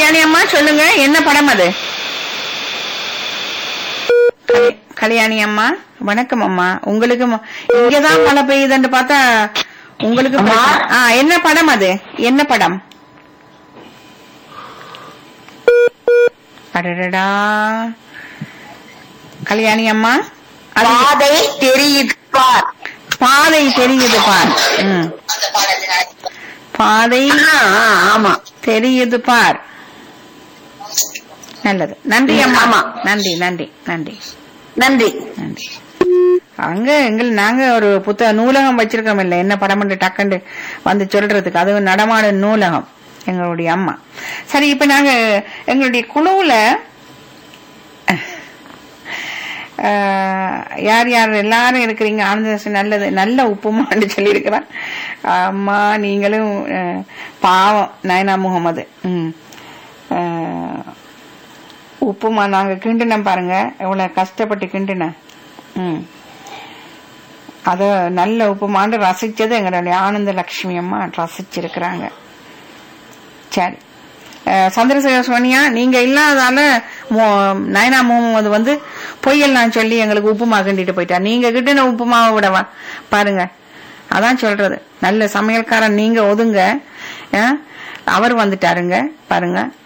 கல்யாணி அம்மா சொல்லுங்க என்ன படம் அது கல்யா- கல்யாணி அம்மா வணக்கம் அம்மா உங்களுக்கு ம- இங்கதான் மழை பெய்யுதுன்னு பார்த்தா உங்களுக்கு அம்மா. பிரச்சனை. ஆ என்ன படம் அது என்ன படம் அடடடா கல்யாணி அம்மா அது பாதை தெரியுது பார் பாதை தெரியுது பார் ம். பாதை ஆ, ஆ, ஆமா தெரியுது பார் நல்லது நன்றி ம், அம்மா ஆமா. நன்றி நன்றி நன்றி நன்றி நன்றி அங்க எங்கள் நாங்க ஒரு புத்தக நூலகம் வச்சிருக்கோம் இல்ல என்ன படம் டக்குண்டு வந்து சொல்றதுக்கு அது நடமாடும் நூலகம் எங்களுடைய அம்மா சரி இப்ப நாங்க எங்களுடைய குழுவுல அஹ், யார் யார் எல்லாரும் இருக்கிறீங்க ஆனந்தரசன் நல்லது நல்ல உப்புமான்னு சொல்லியிருக்கிறான் அம்மா நீங்களும் அஹ், பாவம் நயனா முகமது ம் அஹ், உப்புமா நாங்க கிண்டினோம் பாருங்க எவ்வளவு கஷ்டப்பட்டு கிண்டினேன் ம் அத நல்ல உப்புமாண்டு ரசிச்சது எங்களுடைய ஆனந்த லட்சுமி அம்மா ரசிச்சிருக்கிறாங்க சரி அஹ், சந்திரசேகர சோனியா நீங்க இல்லாதால மோ- நயனா முகமது வந்து பொய்யெல்லாம் சொல்லி எங்களுக்கு உப்புமா கிண்டிட்டு போயிட்டா நீங்க கிட்டின உப்புமாவை விடவா பாருங்க அதான் சொல்றது நல்ல சமையல்காரன் நீங்க ஒதுங்க அஹ், அவர் வந்துட்டாருங்க பாருங்க